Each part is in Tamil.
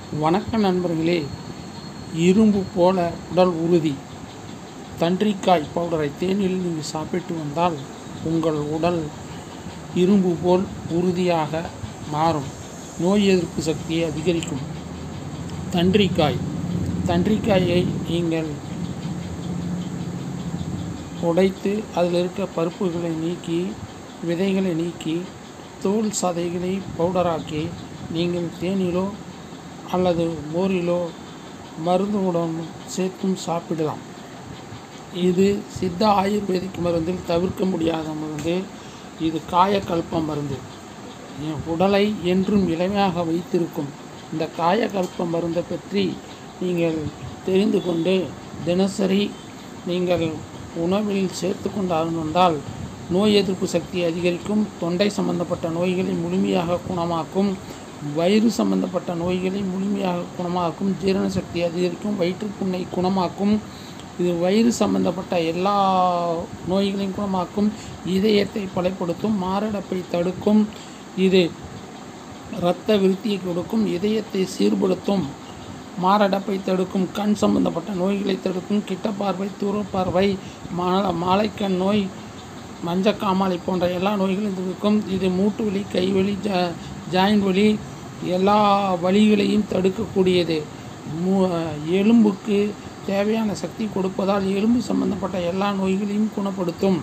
வணக்கம் நண்பர்களே இரும்பு போல உடல் உறுதி தண்டிக்காய் பவுடரை தேனில் நீங்கள் சாப்பிட்டு வந்தால் உங்கள் உடல் இரும்பு போல் உறுதியாக மாறும் நோய் எதிர்ப்பு சக்தியை அதிகரிக்கும் தண்டிக்காய் தண்டிக்காயை நீங்கள் உடைத்து அதில் இருக்க பருப்புகளை நீக்கி விதைகளை நீக்கி தோல் சதைகளை பவுடராக்கி நீங்கள் தேனிலோ அல்லது மோரிலோ மருந்துடன் சேர்த்தும் சாப்பிடலாம் இது சித்த ஆயுர்வேதிக் மருந்தில் தவிர்க்க முடியாத மருந்து இது காயக்கல்ப மருந்து என் உடலை என்றும் இளமையாக வைத்திருக்கும் இந்த காயக்கல்ப மருந்தை பற்றி நீங்கள் தெரிந்து கொண்டு தினசரி நீங்கள் உணவில் சேர்த்து கொண்டு வந்தால் நோய் எதிர்ப்பு சக்தி அதிகரிக்கும் தொண்டை சம்பந்தப்பட்ட நோய்களை முழுமையாக குணமாக்கும் வயிறு சம்பந்தப்பட்ட நோய்களை முழுமையாக குணமாக்கும் ஜீரண சக்தி அதிகரிக்கும் வயிற்றுப்புண்ணை குணமாக்கும் இது வயிறு சம்பந்தப்பட்ட எல்லா நோய்களையும் குணமாக்கும் இதயத்தை பலப்படுத்தும் மாரடைப்பை தடுக்கும் இது இரத்த விருத்தியை கொடுக்கும் இதயத்தை சீர்படுத்தும் மாரடைப்பை தடுக்கும் கண் சம்பந்தப்பட்ட நோய்களை தடுக்கும் கிட்ட பார்வை தூரப்பார்வை மா மாலைக்கண் நோய் மஞ்சக்காமாலை போன்ற எல்லா நோய்களையும் தடுக்கும் இது மூட்டு வலி கைவலி ஜா ஜாயிண்ட் வலி எல்லா வலிகளையும் தடுக்கக்கூடியது மு எலும்புக்கு தேவையான சக்தி கொடுப்பதால் எலும்பு சம்பந்தப்பட்ட எல்லா நோய்களையும் குணப்படுத்தும்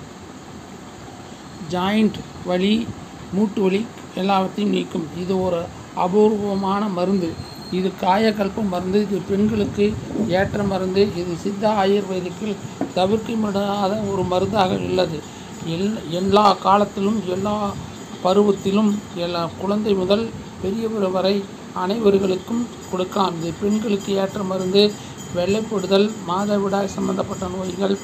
ஜாயிண்ட் வலி மூட்டு வலி எல்லாவற்றையும் நீக்கும் இது ஒரு அபூர்வமான மருந்து இது காயக்கல்ப மருந்து இது பெண்களுக்கு ஏற்ற மருந்து இது சித்தா ஆயுர்வேதிக்கில் தவிர்க்க முடியாத ஒரு மருந்தாக உள்ளது எல் எல்லா காலத்திலும் எல்லா பருவத்திலும் எல்லா குழந்தை முதல் பெரியவர் வரை அனைவர்களுக்கும் கொடுக்கலாம் இது பெண்களுக்கு ஏற்ற மருந்து வெள்ளைப்படுதல் மாதவிடாய் சம்பந்தப்பட்ட நோய்கள்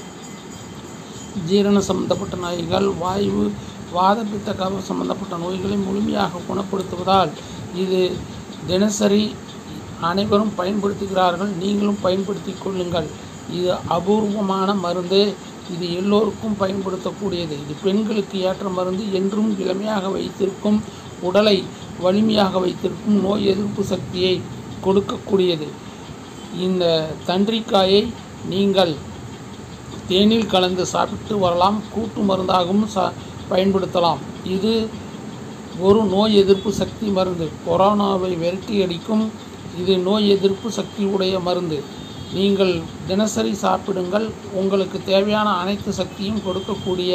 ஜீரண சம்பந்தப்பட்ட நோய்கள் வாயு வாத பித்த கவ சம்பந்தப்பட்ட நோய்களை முழுமையாக குணப்படுத்துவதால் இது தினசரி அனைவரும் பயன்படுத்துகிறார்கள் நீங்களும் பயன்படுத்தி கொள்ளுங்கள் இது அபூர்வமான மருந்து இது எல்லோருக்கும் பயன்படுத்தக்கூடியது இது பெண்களுக்கு ஏற்ற மருந்து என்றும் இளமையாக வைத்திருக்கும் உடலை வலிமையாக வைத்திருக்கும் நோய் எதிர்ப்பு சக்தியை கொடுக்கக்கூடியது இந்த தண்டிக்காயை நீங்கள் தேனில் கலந்து சாப்பிட்டு வரலாம் கூட்டு மருந்தாகவும் சா பயன்படுத்தலாம் இது ஒரு நோய் எதிர்ப்பு சக்தி மருந்து கொரோனாவை விரட்டி அடிக்கும் இது நோய் எதிர்ப்பு சக்தி உடைய மருந்து நீங்கள் தினசரி சாப்பிடுங்கள் உங்களுக்கு தேவையான அனைத்து சக்தியும் கொடுக்கக்கூடிய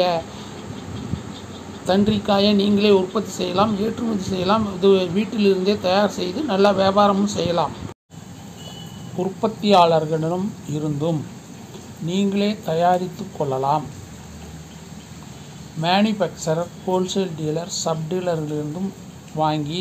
தண்டிக்காயை நீங்களே உற்பத்தி செய்யலாம் ஏற்றுமதி செய்யலாம் இது வீட்டிலிருந்தே தயார் செய்து நல்ல வியாபாரமும் செய்யலாம் உற்பத்தியாளர்களிடம் இருந்தும் நீங்களே தயாரித்து கொள்ளலாம் மேனுஃபேக்சரர் ஹோல்சேல் டீலர் சப் டீலர்களிருந்தும் வாங்கி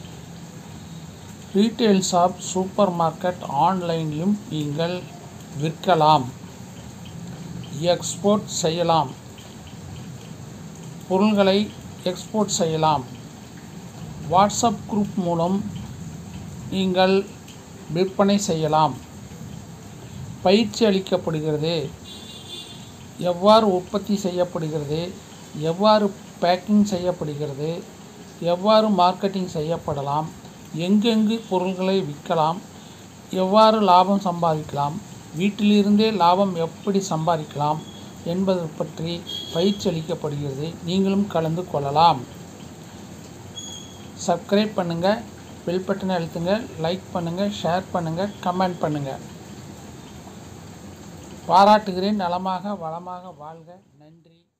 ரீட்டைல் ஷாப் சூப்பர் மார்க்கெட் ஆன்லைன்லையும் நீங்கள் விற்கலாம் எக்ஸ்போர்ட் செய்யலாம் பொருள்களை எக்ஸ்போர்ட் செய்யலாம் வாட்ஸ்அப் குரூப் மூலம் நீங்கள் விற்பனை செய்யலாம் பயிற்சி அளிக்கப்படுகிறது எவ்வாறு உற்பத்தி செய்யப்படுகிறது எவ்வாறு பேக்கிங் செய்யப்படுகிறது எவ்வாறு மார்க்கெட்டிங் செய்யப்படலாம் எங்கெங்கு பொருள்களை விற்கலாம் எவ்வாறு லாபம் சம்பாதிக்கலாம் வீட்டிலிருந்தே லாபம் எப்படி சம்பாதிக்கலாம் என்பது பற்றி பயிற்சி அளிக்கப்படுகிறது நீங்களும் கலந்து கொள்ளலாம் சப்ஸ்கிரைப் பண்ணுங்கள் பெல் பட்டனை அழுத்துங்க லைக் பண்ணுங்கள் ஷேர் பண்ணுங்கள் கமெண்ட் பண்ணுங்கள் பாராட்டுகிறேன் நலமாக வளமாக வாழ்க நன்றி